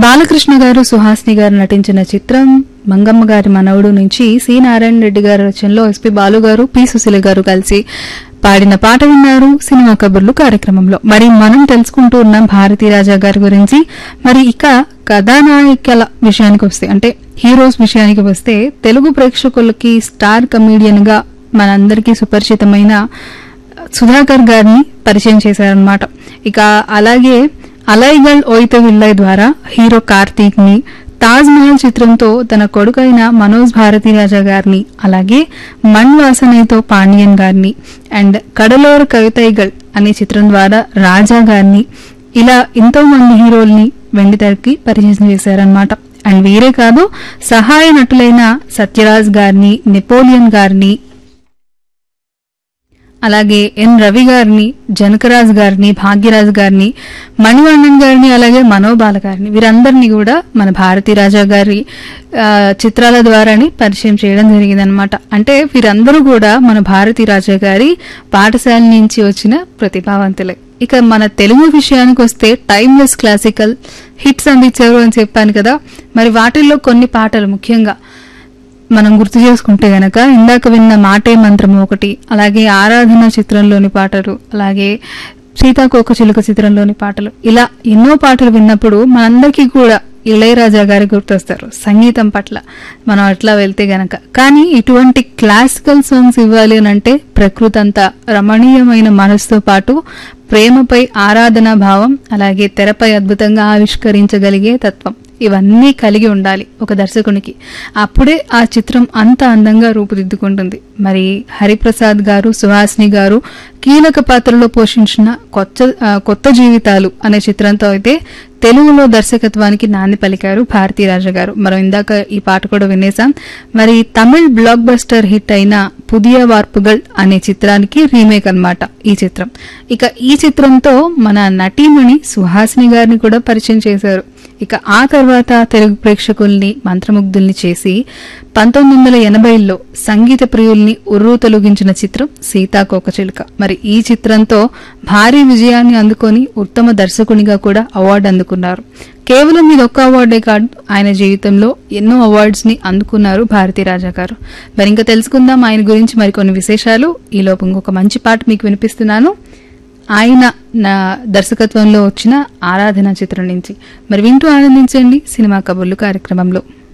బాలకృష్ణ గారు సుహాసిని గారు నటించిన చిత్రం మంగమ్మ గారి మనవడు నుంచి సి నారాయణ రెడ్డి గారి రచనలో ఎస్పి బాలు గారు పి సుశీల గారు కలిసి పాడిన పాట విన్నారు సినిమా కబుర్లు కార్యక్రమంలో మరి మనం తెలుసుకుంటూ ఉన్నాం భారతీ రాజా గారి గురించి మరి ఇక కథానాయకుల విషయానికి వస్తే అంటే హీరోస్ విషయానికి వస్తే తెలుగు ప్రేక్షకులకి స్టార్ కమీడియన్ గా మనందరికీ సుపరిచితమైన సుధాకర్ గారిని పరిచయం చేశారనమాట ఇక అలాగే అలైగల్ ఓయిత విల్లయ్ ద్వారా హీరో కార్తీక్ ని తాజ్ మహల్ చిత్రంతో తన కొడుకైన మనోజ్ భారతీ రాజా గారిని అలాగే మణ్ వాసనతో పాండియన్ గారిని అండ్ కడలోర కవితైగల్ అనే చిత్రం ద్వారా రాజా గారిని ఇలా ఎంతో మంది హీరోల్ని వెండితెరకి పరిచయం చేశారనమాట అండ్ వీరే కాదు సహాయ నటులైన సత్యరాజ్ గారిని నెపోలియన్ గారిని అలాగే ఎన్ రవి గారిని జనకరాజ్ గారిని భాగ్యరాజ్ గారిని మణివಣ್ಣన్ గారిని అలాగే మనోబాల గారిని వీరందరినీ కూడా మన భారతీ రాజా గారి ఆ, చిత్రాల ద్వారానే పరిచయం చేయడం జరిగిందనమాట అంటే వీరందరూ కూడా మన భారతీ రాజా గారి పాఠశాల నుంచి వచ్చిన ప్రతిభావంతులే ఇక మన తెలుగు విషయానికి వస్తే టైమ్లెస్ క్లాసికల్ హిట్స్ అందించారు అని చెప్పాను కదా మరి వాటిల్లో కొన్ని పాటలు ముఖ్యంగా మనం గుర్తు చేసుకుంటే గనక ఇందాక విన్న మాటే మంత్రము ఒకటి అలాగే ఆరాధన చిత్రంలోని పాటలు అలాగే సీతాకోక చిలుక చిత్రంలోని పాటలు ఇలా ఎన్నో పాటలు విన్నప్పుడు మనందరికీ కూడా ఇళయరాజా గారి గుర్తొస్తారు సంగీతం పట్ల మనం అట్లా వెళ్తే గనక కానీ ఇటువంటి క్లాసికల్ సాంగ్స్ ఇవ్వాలి అని అంటే ప్రకృతి అంతా రమణీయమైన మనసుతో పాటు ప్రేమపై ఆరాధనా భావం అలాగే తెరపై అద్భుతంగా ఆవిష్కరించగలిగే తత్వం ఇవన్నీ కలిగి ఉండాలి ఒక దర్శకునికి అప్పుడే ఆ చిత్రం అంత అందంగా రూపుదిద్దుకుంటుంది మరి హరిప్రసాద్ గారు సుహాసిని గారు కీలక పాత్రలో పోషించిన కొత్త ఆ, కొత్త జీవితాలు అనే చిత్రంతో అయితే తెలుగులో దర్శకత్వానికి నాంది పలికారు భారతీ రాజా గారు మనం ఇందాక ఈ పాట కూడా వినేసాం మరి తమిళ్ బ్లాక్ బస్టర్ హిట్ అయిన పుదియ వార్పుగల్ అనే చిత్రానికి రీమేక్ అన్నమాట ఈ చిత్రం ఇక ఈ చిత్రంతో మన నటీమణి సుహాసిని గారిని కూడా పరిచయం చేశారు ఇక ఆ తర్వాత తెలుగు ప్రేక్షకుల్ని మంత్రముగ్ధుల్ని చేసి పంతొమ్మిది వందల ఎనభైలో సంగీత ప్రియుల్ని ఉర్రూ తొలగించిన చిత్రం సీతాకోకచిలుక మరి ఈ చిత్రంతో భారీ విజయాన్ని అందుకొని ఉత్తమ దర్శకునిగా కూడా అవార్డు అందుకున్నారు కేవలం ఇది ఒక్క అవార్డే కాదు ఆయన జీవితంలో ఎన్నో అవార్డ్స్ ని అందుకున్నారు భారతీ రాజా గారు మరి ఇంకా తెలుసుకుందాం ఆయన గురించి మరికొన్ని విశేషాలు ఈ లోపు ఇంకొక మంచి పాట మీకు వినిపిస్తున్నాను ఆయన నా దర్శకత్వంలో వచ్చిన ఆరాధన చిత్రం నుంచి మరి వింటూ ఆనందించండి సినిమా కబుర్లు కార్యక్రమంలో